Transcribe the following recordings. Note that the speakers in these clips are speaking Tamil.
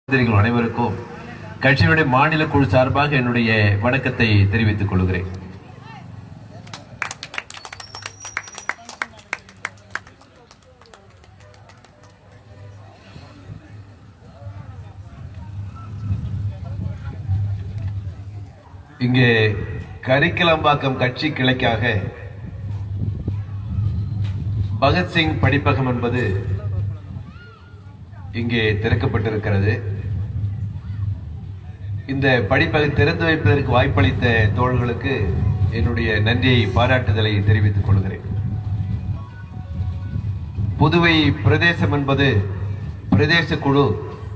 சகோதரிகள் அனைவருக்கும் கட்சியினுடைய மாநில குழு சார்பாக என்னுடைய வணக்கத்தை தெரிவித்துக் கொள்கிறேன் இங்கே கரிக்கலம்பாக்கம் கட்சி கிளைக்காக பகத்சிங் படிப்பகம் என்பது இங்கே திறக்கப்பட்டிருக்கிறது இந்த படிப்பை திறந்து வைப்பதற்கு வாய்ப்பளித்த தோழர்களுக்கு என்னுடைய நன்றியை பாராட்டுதலை தெரிவித்துக் கொள்கிறேன் புதுவை பிரதேசம் என்பது பிரதேச குழு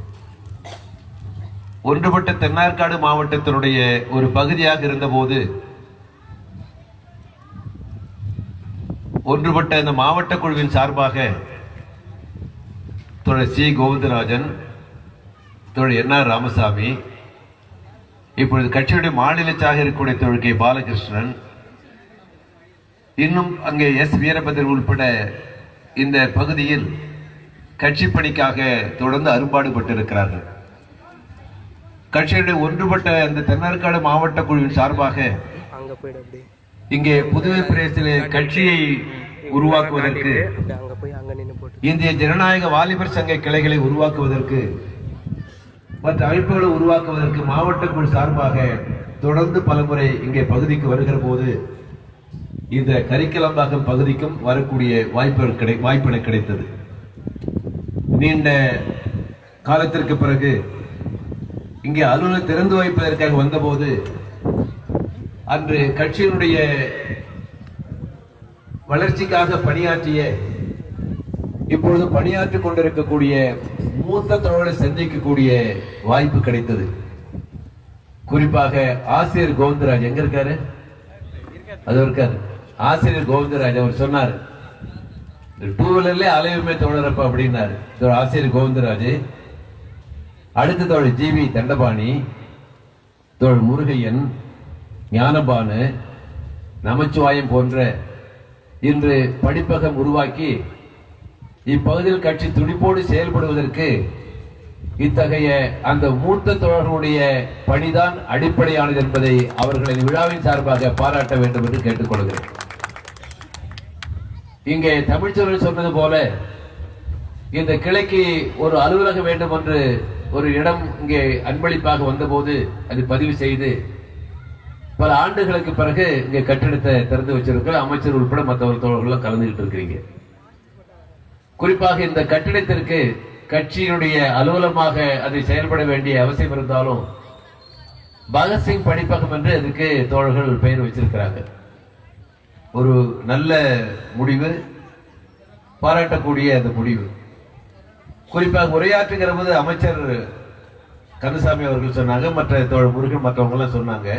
ஒன்றுபட்ட தென்னார்காடு மாவட்டத்தினுடைய ஒரு பகுதியாக இருந்தபோது ஒன்றுபட்ட அந்த மாவட்ட குழுவின் சார்பாக தோழர் சி கோவிந்தராஜன் தோழர் என் ஆர் ராமசாமி இப்பொழுது கட்சியுடைய மாநில சாக இருக்கக்கூடிய தோழர் கே பாலகிருஷ்ணன் இன்னும் அங்கே எஸ் வீரபத்ரன் உட்பட இந்த பகுதியில் கட்சி பணிக்காக தொடர்ந்து அரும்பாடுபட்டிருக்கிறார்கள் கட்சியுடைய ஒன்றுபட்ட அந்த தென்னார்காடு மாவட்ட குழுவின் சார்பாக அங்க போயிடு அப்படி இங்கே புதுவை பிரதேசத்திலே கட்சியை உருவாக்குவதற்கு அப்படி அங்க போய் அங்க நின்னு போட்டு இந்திய ஜனநாயக வாலிபர் சங்க கிளைகளை உருவாக்குவதற்கு மற்ற அமைப்புகளை உருவாக்குவதற்கு மாவட்ட குழு சார்பாக தொடர்ந்து பலமுறை இங்கே பகுதிக்கு வருகிற போது இந்த கரிக்கலம்பாக்கம் பகுதிக்கும் வரக்கூடிய வாய்ப்புகள் கிடை வாய்ப்பு எனக்கு கிடைத்தது நீண்ட காலத்திற்கு பிறகு இங்கே அலுவலகம் திறந்து வைப்பதற்காக வந்தபோது அன்று கட்சியினுடைய வளர்ச்சிக்காக பணியாற்றிய இப்பொழுது பணியாற்றிக் கொண்டிருக்கக்கூடிய மூத்த தோழரை சந்திக்கக்கூடிய வாய்ப்பு கிடைத்தது குறிப்பாக ஆசிரியர் கோவிந்தராஜ் எங்க இருக்காரு அது இருக்காரு ஆசிரியர் கோவிந்தராஜ் அவர் சொன்னார் டூ வீலர்ல அலைவுமே தோழரப்பா அப்படின்னாரு இதோ ஆசிரியர் கோவிந்தராஜ் அடுத்த தோழர் ஜிவி தண்டபாணி தோழர் முருகையன் ஞானபானு நமச்சிவாயம் போன்ற இன்று படிப்பகம் உருவாக்கி இப்பகுதியில் கட்சி துடிப்போடு செயல்படுவதற்கு இத்தகைய அந்த மூத்த தோழர்களுடைய பணிதான் அடிப்படையானது என்பதை அவர்களின் விழாவின் சார்பாக பாராட்ட வேண்டும் என்று கேட்டுக்கொள்கிறேன் இங்கே தமிழ்ச்சொல்லில் சொன்னது போல இந்த கிளைக்கு ஒரு அலுவலகம் வேண்டும் என்று ஒரு இடம் இங்கே அன்பளிப்பாக வந்தபோது அது பதிவு செய்து பல ஆண்டுகளுக்கு பிறகு இங்க கட்டிடத்தை திறந்து வச்சிருக்கிற அமைச்சர் உட்பட மற்றவர் தோழர்கள் கலந்துகிட்டு இருக்கிறீங்க குறிப்பாக இந்த கட்டிடத்திற்கு கட்சியினுடைய அலுவலகமாக அதை செயல்பட வேண்டிய அவசியம் இருந்தாலும் பகத்சிங் படிப்பகம் என்று அதுக்கு தோழர்கள் பெயர் வச்சிருக்கிறாங்க ஒரு நல்ல முடிவு பாராட்டக்கூடிய அந்த முடிவு குறிப்பாக உரையாற்றுகிற போது அமைச்சர் கந்தசாமி அவர்கள் சொன்னாங்க மற்ற தோழர் முருகன் மற்றவங்க எல்லாம் சொன்னாங்க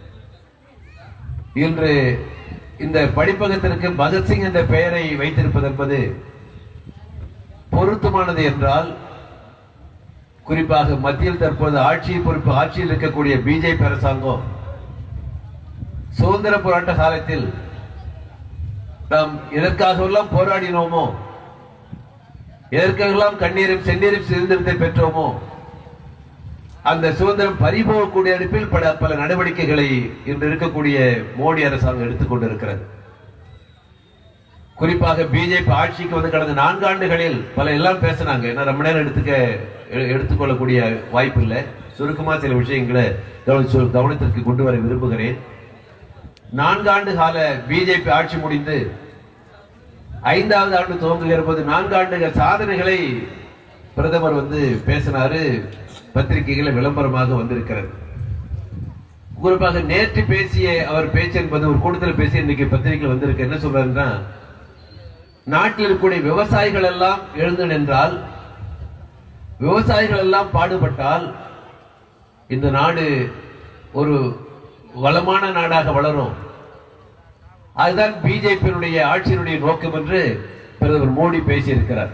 இன்று இந்த படிப்பகத்திற்கு பகத்சிங் என்ற பெயரை வைத்திருப்பது என்பது பொருத்தமானது என்றால் குறிப்பாக மத்தியில் தற்போது ஆட்சி பொறுப்பு ஆட்சியில் இருக்கக்கூடிய பிஜேபி அரசாங்கம் சுதந்திர போராட்ட காலத்தில் நாம் எதற்காகவெல்லாம் போராடினோமோ எதற்காகலாம் கண்ணீரும் செந்நீரும் சுதந்திரத்தை பெற்றோமோ அந்த சுதந்திரம் பறிபோகக்கூடிய அடுப்பில் பல பல நடவடிக்கைகளை இன்று இருக்கக்கூடிய மோடி அரசாங்கம் எடுத்துக்கொண்டிருக்கிறது குறிப்பாக பிஜேபி ஆட்சிக்கு வந்து கடந்த நான்காண்டுகளில் பல எல்லாம் பேசினாங்க ஏன்னா ரொம்ப நேரம் எடுத்துக்க எ- எடுத்துக்கொள்ளக்கூடிய வாய்ப்பு இல்லை சுருக்கமா சில விஷயங்களை கவனி- சொல்- கவனத்திற்கு கொண்டு வர விரும்புகிறேன் நான்காண்டு கால பிஜேபி ஆட்சி முடிந்து ஐந்தாவது ஆண்டு துவங்குகிற போது நான்காண்டு சாதனைகளை பிரதமர் வந்து பேசினாரு பத்திரிகைகளை விளம்பரமாக வந்திருக்கிறது குறிப்பாக நேற்று பேசிய அவர் பேச்சு என்பது ஒரு கூட்டத்தில் பேசி இன்னைக்கு பத்திரிகை வந்திருக்கு என்ன சொல்றாருன்னா நாட்டில் இருக்கக்கூடிய விவசாயிகள் எல்லாம் எழுந்து நின்றால் விவசாயிகள் எல்லாம் பாடுபட்டால் இந்த நாடு ஒரு வளமான நாடாக வளரும் அதுதான் பிஜேபியினுடைய ஆட்சியினுடைய நோக்கம் என்று பிரதமர் மோடி பேசியிருக்கிறார்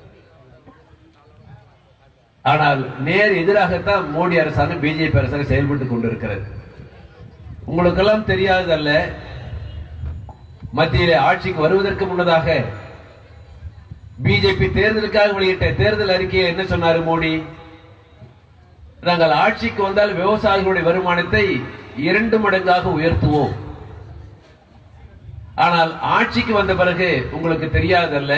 ஆனால் நேர் எதிராகத்தான் மோடி அரசாங்கம் பிஜேபி அரசாங்கம் செயல்பட்டுக் கொண்டிருக்கிறது உங்களுக்கெல்லாம் தெரியாததல்ல மத்தியிலே ஆட்சிக்கு வருவதற்கு முன்னதாக பிஜேபி தேர்தலுக்காக வெளியிட்ட தேர்தல் அறிக்கையை என்ன சொன்னாரு மோடி நாங்கள் ஆட்சிக்கு வந்தால் விவசாயிகளுடைய வருமானத்தை இரண்டு மடங்காக உயர்த்துவோம் ஆனால் ஆட்சிக்கு வந்த பிறகு உங்களுக்கு தெரியாதல்ல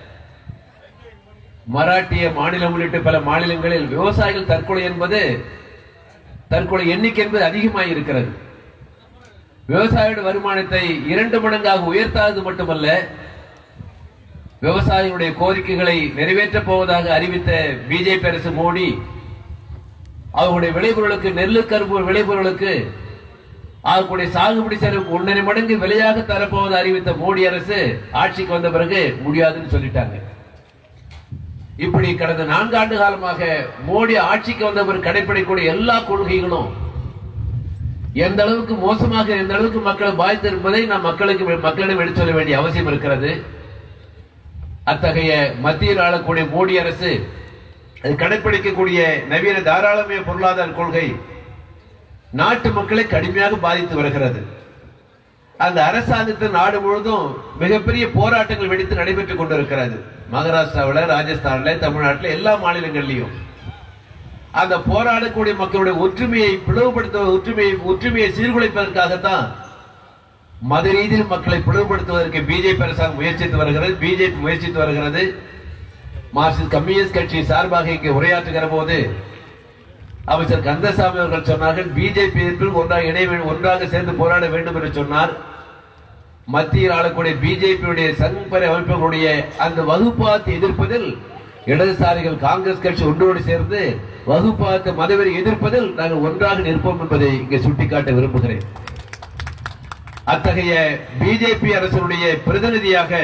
மராட்டிய மாநிலம் உள்ளிட்ட பல மாநிலங்களில் விவசாயிகள் தற்கொலை என்பது தற்கொலை எண்ணிக்கை என்பது அதிகமாக இருக்கிறது விவசாயியோட வருமானத்தை இரண்டு மடங்காக உயர்த்தாதது மட்டுமல்ல விவசாயிகளுடைய கோரிக்கைகளை நிறைவேற்றப் போவதாக அறிவித்த பிஜேபி அரசு மோடி அவர்களுடைய விளைபொருளுக்கு நெல்லு கரும்பு விளைபொருளுக்கு அவர்களுடைய சாகுபடி செலவு ஒன்றரை மடங்கு விலையாக தரப்போவது அறிவித்த மோடி அரசு ஆட்சிக்கு வந்த பிறகு முடியாதுன்னு சொல்லிட்டாங்க இப்படி கடந்த நான்கு ஆண்டு காலமாக மோடி ஆட்சிக்கு வந்த பிறகு கடைபிடிக்கக்கூடிய எல்லா கொள்கைகளும் எந்த அளவுக்கு மோசமாக எந்த அளவுக்கு மக்களை பாதித்து இருப்பதை நாம் மக்களுக்கு மக்களிடம் எடுத்து சொல்ல வேண்டிய அவசியம் இருக்கிறது அத்தகைய மத்தியில் ஆளக்கூடிய மோடி அரசு அது கடைபிடிக்கக்கூடிய நவீன தாராளமய பொருளாதார கொள்கை நாட்டு மக்களை கடுமையாக பாதித்து வருகிறது அந்த அரசாங்கத்தின் நாடு முழுவதும் மிகப்பெரிய போராட்டங்கள் வெடித்து நடைபெற்றுக் கொண்டிருக்கிறது மகாராஷ்டிராவில் ராஜஸ்தான்ல தமிழ்நாட்டில் எல்லா மாநிலங்களிலும் அந்த போராடக்கூடிய மக்களுடைய ஒற்றுமையை பிளவுபடுத்த ஒற்றுமையை ஒற்றுமையை சீர்குலைப்பதற்காகத்தான் மத ரீதியில் மக்களை பிளவுபடுத்துவதற்கு பிஜேபி அரசாங்கம் முயற்சித்து வருகிறது பிஜேபி முயற்சித்து வருகிறது மார்க்சிஸ்ட் கம்யூனிஸ்ட் கட்சி சார்பாக இங்கே உரையாற்றுகிற போது அமைச்சர் கந்தசாமி அவர்கள் சொன்னார்கள் பிஜேபி எதிர்ப்பில் ஒன்றாக இணைய வேண்டும், ஒன்றாக சேர்ந்து போராட வேண்டும் என்று சொன்னார் மத்தியில் ஆளக்கூடிய பிஜேபியுடைய சங்பரி அமைப்புகளுடைய அந்த வகுப்பாத்தை எதிர்ப்பதில் இடதுசாரிகள் காங்கிரஸ் கட்சி ஒன்றோடு சேர்ந்து வகுப்பாத்த மதவெறி எதிர்ப்பதில் நாங்கள் ஒன்றாக நிற்போம் என்பதை இங்கே சுட்டிக்காட்ட விரும்புகிறேன் அத்தகைய பிஜேபி அரசினுடைய பிரதிநிதியாக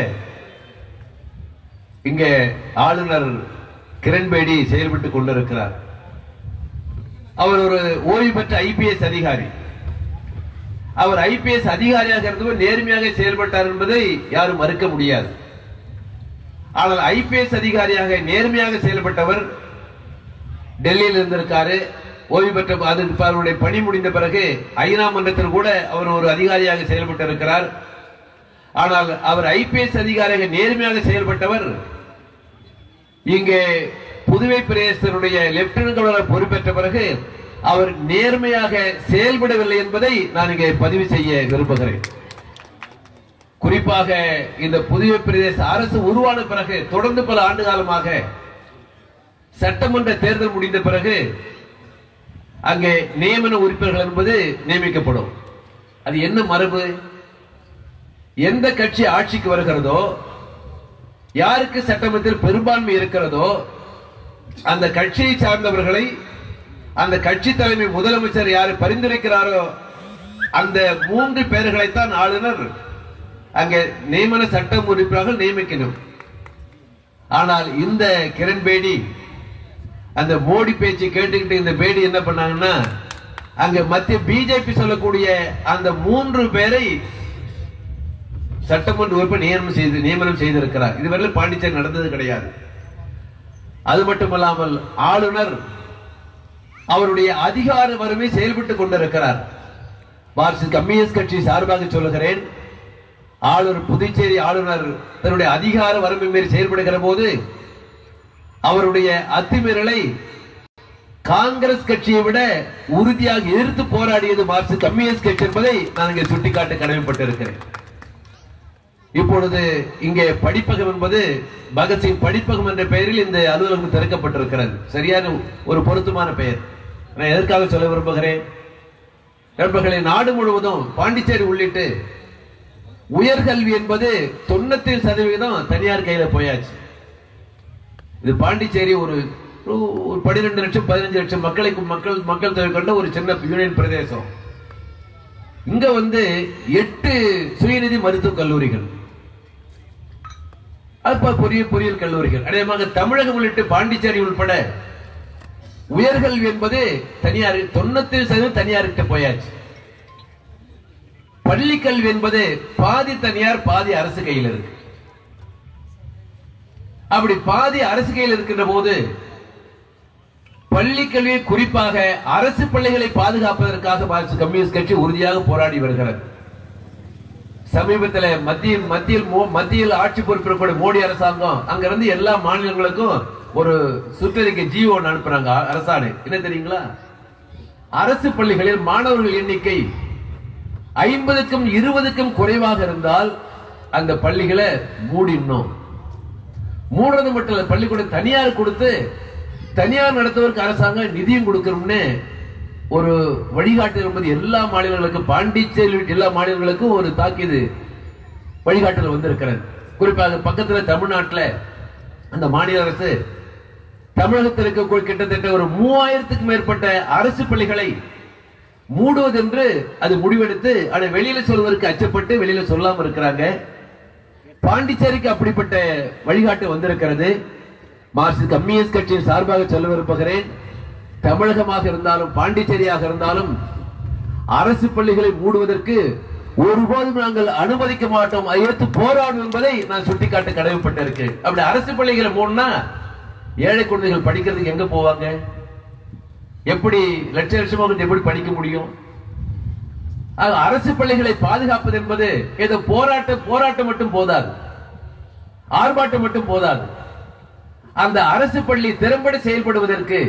இங்கே ஆளுநர் கிரண்பேடி செயல்பட்டுக் கொண்டிருக்கிறார் அவர் ஒரு ஓய்வு பெற்ற ஐபிஎஸ் அதிகாரி அவர் ஐபிஎஸ் அதிகாரியாக இருந்தவர் நேர்மையாக செயல்பட்டார் என்பதை யாரும் மறுக்க முடியாது ஆனால் ஐபிஎஸ் அதிகாரியாக நேர்மையாக செயல்பட்டவர் டெல்லியில் இருந்திருக்காரு ஓய்வு பெற்ற அது அவருடைய பணி முடிந்த பிறகு ஐநா மன்றத்தில் கூட அவர் ஒரு அதிகாரியாக செயல்பட்டு இருக்கிறார் ஆனால் அவர் ஐபிஎஸ் அதிகாரியாக நேர்மையாக செயல்பட்டவர் இங்கே புதுவை பிரதேசத்தினுடைய லெப்டினன்ட் கவர்னர் பொறுப்பேற்ற பிறகு அவர் நேர்மையாக செயல்படவில்லை என்பதை நான் இங்கே பதிவு செய்ய விரும்புகிறேன் குறிப்பாக இந்த புதுவை பிரதேச அரசு உருவான பிறகு தொடர்ந்து பல ஆண்டு காலமாக சட்டமன்ற தேர்தல் முடிந்த பிறகு அங்கே நியமன உறுப்பினர்கள் என்பது நியமிக்கப்படும் அது என்ன மரபு எந்த கட்சி ஆட்சிக்கு வருகிறதோ யாருக்கு சட்டமன்றத்தில் பெரும்பான்மை இருக்கிறதோ அந்த கட்சியை சார்ந்தவர்களை அந்த கட்சி தலைமை முதலமைச்சர் யாரு பரிந்துரைக்கிறாரோ அந்த மூன்று பேர்களைத்தான் ஆளுநர் அங்கே நியமன சட்டம் உறுப்பினர்கள் நியமிக்கணும் ஆனால் இந்த கிரண் பேடி அந்த மோடி பேச்சு கேட்டுக்கிட்டு இந்த பேடி என்ன பண்ணாங்கன்னா அங்க மத்திய பிஜேபி சொல்லக்கூடிய அந்த மூன்று பேரை சட்டமன்ற உறுப்பினர் நியமனம் செய்து நியமனம் செய்திருக்கிறார் இதுவரை பாண்டிச்சேரி நடந்தது கிடையாது அது மட்டுமல்லாமல் ஆளுநர் அவருடைய அதிகார வறுமை செயல்பட்டுக் கொண்டிருக்கிறார் மார்க்சிஸ்ட் கம்யூனிஸ்ட் கட்சி சார்பாக சொல்லுகிறேன் ஆளுநர் புதுச்சேரி ஆளுநர் தன்னுடைய அதிகார வரம்பை மீறி செயல்படுகிற போது அவருடைய அத்துமீறலை காங்கிரஸ் கட்சியை விட உறுதியாக எதிர்த்து போராடியது மார்க்சிஸ்ட் கம்யூனிஸ்ட் கட்சி என்பதை நான் இங்கே சுட்டிக்காட்ட கடமைப்பட்டிருக்கிறேன் இப்பொழுது இங்கே படிப்பகம் என்பது பகத்சிங் படிப்பகம் என்ற பெயரில் இந்த அலுவலகம் திறக்கப்பட்டிருக்கிறது சரியான ஒரு பொருத்தமான பெயர் நான் எதற்காக சொல்ல விரும்புகிறேன் நண்பர்களே நாடு முழுவதும் பாண்டிச்சேரி உள்ளிட்டு உயர்கல்வி என்பது தொண்ணூத்தி சதவீதம் தனியார் கையில போயாச்சு இது பாண்டிச்சேரி ஒரு ஒரு பன்னிரெண்டு லட்சம் பதினஞ்சு லட்சம் மக்களை மக்கள் மக்கள் தொகை கொண்ட ஒரு சின்ன யூனியன் பிரதேசம் இங்க வந்து எட்டு சுயநிதி மருத்துவக் கல்லூரிகள் அப்ப பொறியியல் பொறியியல் கல்லூரிகள் அநேகமாக தமிழகம் உள்ளிட்டு பாண்டிச்சேரி உள்பட உயர்கல்வி என்பது தனியார் தொண்ணூத்தி சதவீதம் தனியார்கிட்ட போயாச்சு பள்ளி கல்வி என்பது பாதி தனியார் பாதி அரசு கையில் இருக்கு அப்படி பாதி அரசு கையில் இருக்கின்ற போது பள்ளி கல்வியை குறிப்பாக அரசு பள்ளிகளை பாதுகாப்பதற்காக மார்க்சிஸ்ட் கம்யூனிஸ்ட் கட்சி உறுதியாக போராடி வருகிறது சமீபத்தில் மத்திய மத்தியில் மோ- மத்தியில் ஆட்சி பொறுப்பிருக்கக்கூடிய மோடி அரசாங்கம் அங்கிருந்து எல்லா மாநிலங்களுக்கும் ஒரு சுற்றறிக்கை ஜியோ ஒன்று அனுப்புறாங்க அ- அரசாணை என்ன தெரியுங்களா அரசு பள்ளிகளில் மாணவர்கள் எண்ணிக்கை ஐம்பதுக்கும் இருபதுக்கும் குறைவாக இருந்தால் அந்த பள்ளிகளை மூடிடணும் மூடுறது மட்டும் இல்ல பள்ளிக்கூடம் தனியார் கொடுத்து தனியார் நடத்துவதற்கு அரசாங்கம் நிதியும் கொடுக்கணும்னு ஒரு வழிகாட்டு என்பது எல்லா மாநிலங்களுக்கும் பாண்டிச்சேரி எல்லா மாநிலங்களுக்கும் ஒரு தாக்கீது வழிகாட்டுதல் வந்திருக்கிறது குறிப்பாக பக்கத்துல தமிழ்நாட்டுல அந்த மாநில அரசு தமிழகத்தில் இருக்கக்கூடிய கிட்டத்தட்ட ஒரு மூவாயிரத்துக்கு மேற்பட்ட அரசு பள்ளிகளை மூடுவதென்று அது முடிவெடுத்து அதை வெளியில சொல்வதற்கு அச்சப்பட்டு வெளியில சொல்லாம இருக்கிறாங்க பாண்டிச்சேரிக்கு அப்படிப்பட்ட வழிகாட்டு வந்திருக்கிறது மார்க்சிஸ்ட் கம்யூனிஸ்ட் கட்சியின் சார்பாக சொல்ல விரும்புகிறேன் தமிழகமாக இருந்தாலும் பாண்டிச்சேரியாக இருந்தாலும் அரசு பள்ளிகளை மூடுவதற்கு ஒருபோதும் நாங்கள் அனுமதிக்க மாட்டோம் அதை எதிர்த்து போராடும் என்பதை நான் சுட்டிக்காட்ட கடமைப்பட்டிருக்கேன் அப்படி அரசு பள்ளிகளை மூடனா ஏழை குழந்தைகள் படிக்கிறதுக்கு எங்க போவாங்க எப்படி லட்ச லட்சமாக எப்படி படிக்க முடியும் ஆக, அரசு பள்ளிகளை பாதுகாப்பது என்பது ஏதோ போராட்டம் போராட்டம் மட்டும் போதாது ஆர்ப்பாட்டம் மட்டும் போதாது அந்த அரசு பள்ளி திறம்பட செயல்படுவதற்கு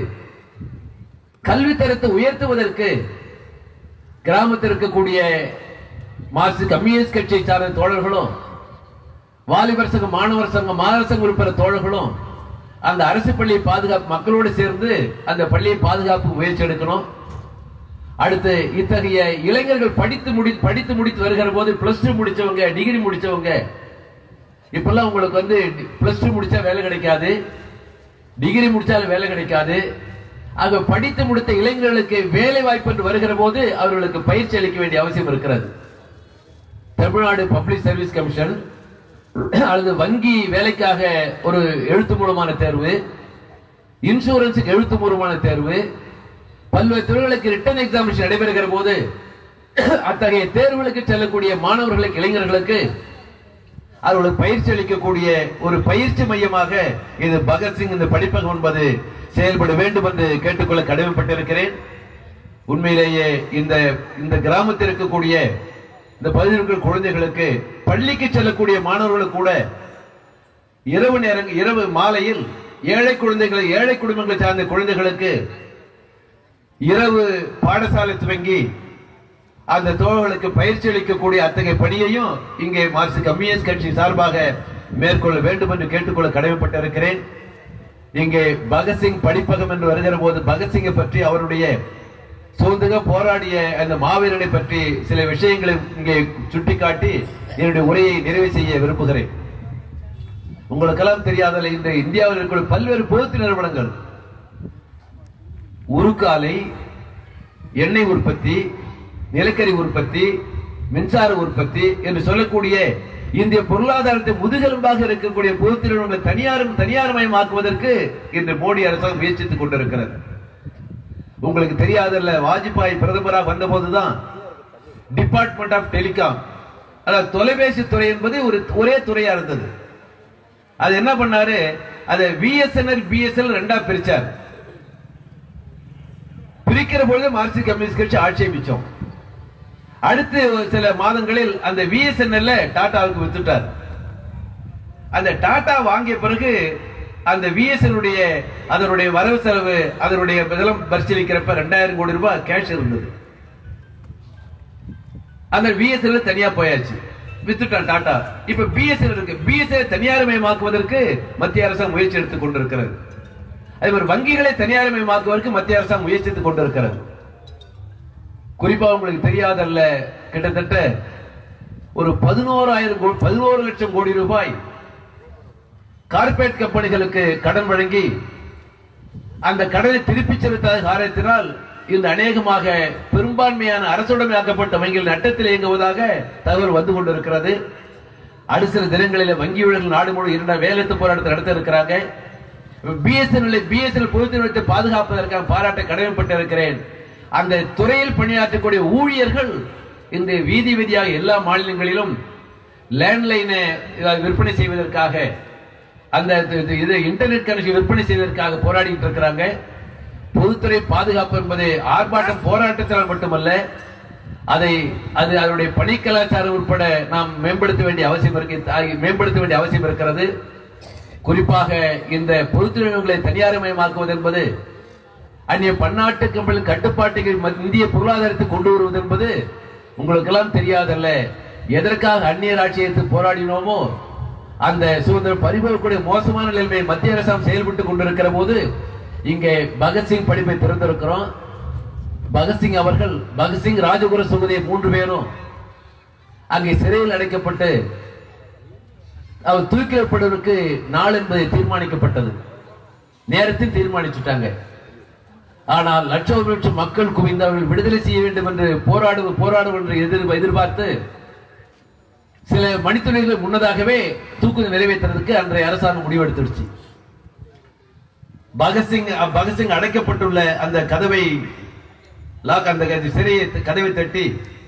கல்வி தரத்தை உயர்த்துவதற்கு கிராமத்தில் இருக்கக்கூடிய மார்க்சிஸ்ட் கம்யூனிஸ்ட் கட்சியை சார்ந்த தோழர்களும் வாலிபர் சங்கம் மாணவர் சங்கம் மாணவர் சங்கம் உறுப்பினர் தோழர்களும் அந்த அரசு பள்ளியை பாதுகாப்பு மக்களோடு சேர்ந்து அந்த பள்ளியை பாதுகாப்பு முயற்சி எடுக்கணும் அடுத்து இத்தகைய இளைஞர்கள் படித்து முடி படித்து முடித்து வருகிற போது பிளஸ் டூ முடிச்சவங்க டிகிரி முடிச்சவங்க இப்பெல்லாம் உங்களுக்கு வந்து பிளஸ் டூ முடிச்சா வேலை கிடைக்காது டிகிரி முடிச்சாலும் வேலை கிடைக்காது ஆக படித்து முடித்த இளைஞர்களுக்கு வேலை வாய்ப்பு என்று வருகிற போது அவர்களுக்கு பயிற்சி அளிக்க வேண்டிய அவசியம் இருக்கிறது தமிழ்நாடு பப்ளிக் சர்வீஸ் கமிஷன் அல்லது வங்கி வேலைக்காக ஒரு எழுத்து மூலமான தேர்வு இன்சூரன்ஸுக்கு எழுத்து மூலமான தேர்வு பல்வேறு துறைகளுக்கு ரிட்டன் எக்ஸாமினேஷன் நடைபெறுகிற போது அத்தகைய தேர்வுகளுக்கு செல்லக்கூடிய மாணவர்களுக்கு இளைஞர்களுக்கு அவர்களுக்கு பயிற்சி அளிக்கக்கூடிய ஒரு பயிற்சி மையமாக இது பகத்சிங் இந்த படிப்பகம் என்பது செயல்பட வேண்டும் என்று கேட்டுக்கொள்ள கடமைப்பட்டிருக்கிறேன் உண்மையிலேயே இந்த இந்த கிராமத்தில் இருக்கக்கூடிய இந்த பகுதியில் இருக்கிற குழந்தைகளுக்கு பள்ளிக்கு செல்லக்கூடிய மாணவர்களுக்கு கூட இரவு நேரம் இரவு மாலையில் ஏழை குழந்தைகளை ஏழை குடும்பங்களை சார்ந்த குழந்தைகளுக்கு இரவு பாடசாலை துவங்கி அந்த தோழர்களுக்கு பயிற்சி அளிக்கக்கூடிய அத்தகைய பணியையும் இங்கே மார்க்சிஸ்ட் கம்யூனிஸ்ட் கட்சி சார்பாக மேற்கொள்ள வேண்டும் என்று கேட்டுக்கொள்ள கடமைப்பட்டிருக்கிறேன் இங்கே பகத்சிங் படிப்பகம் என்று வருகிற போது பகத்சிங்கை பற்றி அவருடைய சுதந்திர போராடிய அந்த மாவீரனை பற்றி சில விஷயங்களை இங்கே சுட்டிக்காட்டி என்னுடைய உரையை நிறைவு செய்ய விரும்புகிறேன் உங்களுக்கெல்லாம் தெரியாதல்ல இந்த இந்தியாவில் இருக்கிற பல்வேறு பொருத்து நிறுவனங்கள் உருக்காலை எண்ணெய் உற்பத்தி நிலக்கரி உற்பத்தி மின்சார உற்பத்தி என்று சொல்லக்கூடிய இந்திய பொருளாதாரத்தை முதுகெலும்பாக இருக்கக்கூடிய பொருத்து நிறுவனங்களை தனியாரும் தனியார்மயமாக்குவதற்கு இன்று மோடி அரசாங்கம் முயற்சித்துக் கொண்டிருக்கிறது உங்களுக்கு தெரியாதல்ல வாஜ்பாய் பிரதமராக வந்தபோதுதான் டிபார்ட்மெண்ட் ஆஃப் டெலிகாம் அதாவது தொலைபேசி துறை என்பது ஒரு ஒரே துறையா இருந்தது அது என்ன பண்ணாரு அதை விஎஸ்என்எல் பிஎஸ்எல் ரெண்டா பிரிச்சார் பிரிக்கிற பொழுது மார்க்சிஸ்ட் கம்யூனிஸ்ட் கட்சி ஆட்சேபிச்சோம் அடுத்து ஒரு சில மாதங்களில் அந்த விஎஸ்என்எல் டாடாவுக்கு வித்துட்டார் அந்த டாடா வாங்கிய பிறகு அந்த விஎஸ்என்னுடைய அதனுடைய வரவு செலவு அதனுடைய இதெல்லாம் பரிசீலிக்கிறப்ப ரெண்டாயிரம் கோடி ரூபாய் கேஷ் இருந்தது அந்த பிஎஸ்எல் தனியா போயாச்சு வித்துட்டான் டாடா இப்ப பிஎஸ்எல் இருக்கு பிஎஸ்எல் தனியார்மயமாக்குவதற்கு மத்திய அரசாங்கம் முயற்சி எடுத்துக் கொண்டிருக்கிறது அதே மாதிரி வங்கிகளை தனியார்மயமாக்குவதற்கு மத்திய அரசாங்கம் முயற்சித்துக் கொண்டிருக்கிறது குறிப்பா உங்களுக்கு தெரியாதல்ல கிட்டத்தட்ட ஒரு பதினோராயிரம் கோ- பதினோரு லட்சம் கோடி ரூபாய் கார்ப்பரேட் கம்பெனிகளுக்கு கடன் வழங்கி அந்த கடனை திருப்பிச் செலுத்தாத காரணத்தினால் இந்த அநேகமாக பெரும்பான்மையான அரசுடைமையாக்கப்பட்ட வங்கிகள் நட்டத்தில் இயங்குவதாக தகவல் வந்து கொண்டிருக்கிறது அடுத்த சில தினங்களில் வங்கி ஊழியர்கள் நாடு முழு இரண்டாம் வேலைத்து போராட்டத்தை நடத்த இருக்கிறாங்க பிஎஸ்என்எல் பிஎஸ்என்எல் பொது நிறுவனத்தை பாதுகாப்பதற்காக பாராட்ட கடமைப்பட்டிருக்கிறேன் அந்த துறையில் பணியாற்றக்கூடிய ஊழியர்கள் இந்த வீதி வீதியாக எல்லா மாநிலங்களிலும் லேண்ட்லைனை விற்பனை செய்வதற்காக அந்த இது- இது- இது இன்டர்நெட் கனெக்ஷன் விற்பனை செய்வதற்காக போராடிட்டு இருக்கிறாங்க பொதுத்துறை பாதுகாப்பு என்பது ஆர்ப்பாட்டம் போராட்டத்தினால் மட்டுமல்ல அதை அது அதனுடைய பணி கலாச்சாரம் உட்பட நாம் மேம்படுத்த வேண்டிய அவசியம் இருக்கு ஆகி- மேம்படுத்த வேண்டிய அவசியம் இருக்கிறது குறிப்பாக இந்த பொது நிறுவனங்களை தனியார்மயமாக்குவது என்பது அந்நிய பன்னாட்டு கம்பெனியின் கட்டுப்பாட்டுக்கு மத்- இந்திய பொருளாதாரத்தை கொண்டு வருவது என்பது உங்களுக்கெல்லாம் தெரியாதல்ல எதற்காக அந்நியர் ஆட்சியை எதிர்த்து போராடினோமோ அந்த சுதந்திரம் பறிபோகக்கூடிய மோசமான நிலைமை மத்திய அரசாங்கம் செயல்பட்டு கொண்டிருக்கிற போது இங்கே பகத்சிங் படிப்பை திறந்திருக்கிறோம் பகத்சிங் அவர்கள் பகத்சிங் ராஜகுரு சுகதேவ் மூன்று பேரும் அங்கே சிறையில் அடைக்கப்பட்டு அவர் தூக்கிடப்படுவதற்கு நாள் என்பது தீர்மானிக்கப்பட்டது நேரத்தில் தீர்மானிச்சுட்டாங்க ஆனால் லட்சம் லட்சம் மக்கள் குவிந்து அவர்கள் விடுதலை செய்ய வேண்டும் என்று போராடு போராடும் என்று எதிர் எதிர்பார்த்து சில மணித்துறைகள் முன்னதாகவே தூக்கு நிறைவேற்றுறதுக்கு அன்றைய அரசாங்கம் முடிவெடுத்துடுச்சு பகத்சிங் அ- பகத்சிங் அடைக்கப்பட்டுள்ள அந்த கதவை லாக் அந்த க- சிறையை த- கதவை தட்டி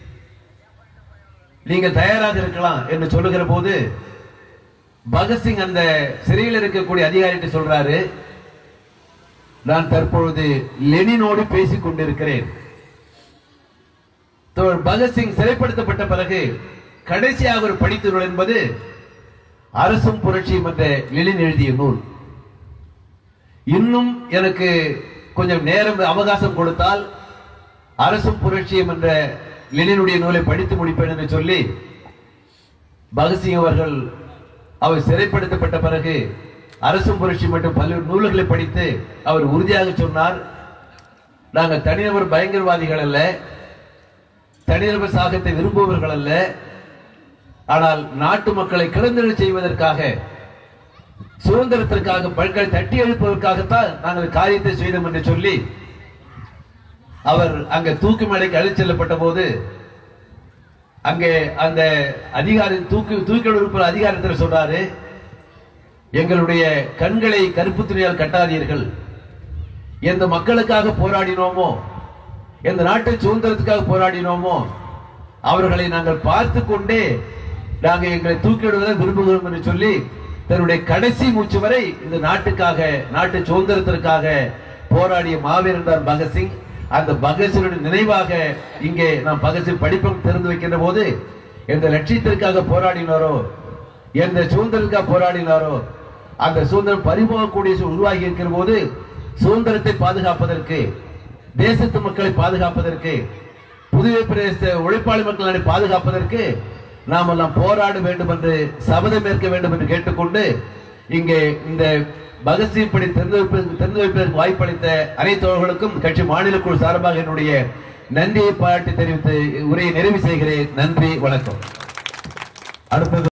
நீங்கள் தயாராக இருக்கலாம் என்று சொல்லுகிற போது பகத்சிங் அந்த சிறையில் இருக்கக்கூடிய அதிகாரிகிட்ட சொல்றாரு நான் தற்பொழுது லெனினோடு பேசிக் கொண்டிருக்கிறேன் தோழர் பகத்சிங் சிறைப்படுத்தப்பட்ட பிறகு கடைசியாக அவர் படித்த நூல் என்பது அரசும் புரட்சியும் என்ற லெனின் எழுதிய நூல் இன்னும் எனக்கு கொஞ்சம் நேரம் அவகாசம் கொடுத்தால் அரசும் புரட்சியும் என்ற லெனினுடைய நூலை படித்து முடிப்பேன் என்று சொல்லி பகத்சிங் அவர்கள் அவர் சிறைப்படுத்தப்பட்ட பிறகு அரசும் புரட்சி மற்றும் பல்வேறு நூல்களை படித்து அவர் உறுதியாக சொன்னார் நாங்கள் தனிநபர் பயங்கரவாதிகள் அல்ல தனிநபர் சாகத்தை விரும்புபவர்கள் அல்ல ஆனால் நாட்டு மக்களை கிளந்தெழச் செய்வதற்காக சுதந்திரத்திற்காக பல்களை தட்டி எழுப்பதற்காகத்தான் நாங்கள் காரியத்தை செய்தோம் என்று சொல்லி அவர் அங்க தூக்கு மேடைக்கு அழைத்து செல்லப்பட்ட போது அங்கே அந்த அதிகாரி தூக்கு தூக்கில் இருப்ப அதிகாரத்தில் சொல்றாரு எங்களுடைய கண்களை கருப்பு துணியால் கட்டாதீர்கள் எந்த மக்களுக்காக போராடினோமோ எந்த நாட்டு சுதந்திரத்துக்காக போராடினோமோ அவர்களை நாங்கள் பார்த்து கொண்டே நாங்கள் எங்களை தூக்கிவிடுவதை விரும்புகிறோம் என்று சொல்லி தன்னுடைய கடைசி மூச்சு வரை இந்த நாட்டுக்காக நாட்டு சுதந்திரத்திற்காக போராடிய மாவீரன் தான் பகத்சிங் அந்த பகத்சிங்குடைய நினைவாக இங்கே நாம் பகத்சிங் படிப்பம் திறந்து வைக்கின்ற போது எந்த லட்சியத்திற்காக போராடினாரோ எந்த சுதந்திரத்துக்காக போராடினாரோ அந்த சுதந்திரம் பறிபோகக்கூடிய சூழல் உருவாகி இருக்கிற போது சுதந்திரத்தை பாதுகாப்பதற்கு தேசத்து மக்களை பாதுகாப்பதற்கு புதுவை பிரதேச உழைப்பாளி மக்களை பாதுகாப்பதற்கு நாம் எல்லாம் போராட வேண்டும் என்று சபதம் ஏற்க வேண்டும் என்று கேட்டுக்கொண்டு இங்கே இந்த பகத்சிங் படி திறந்து வைப்பதற்கு திறந்து வைப்பதற்கு வாய்ப்பளித்த அனைத்து தோழர்களுக்கும் கட்சி மாநில குழு சார்பாக என்னுடைய நன்றியை பாராட்டி தெரிவித்து உரையை நிறைவு செய்கிறேன் நன்றி வணக்கம் அடுத்தது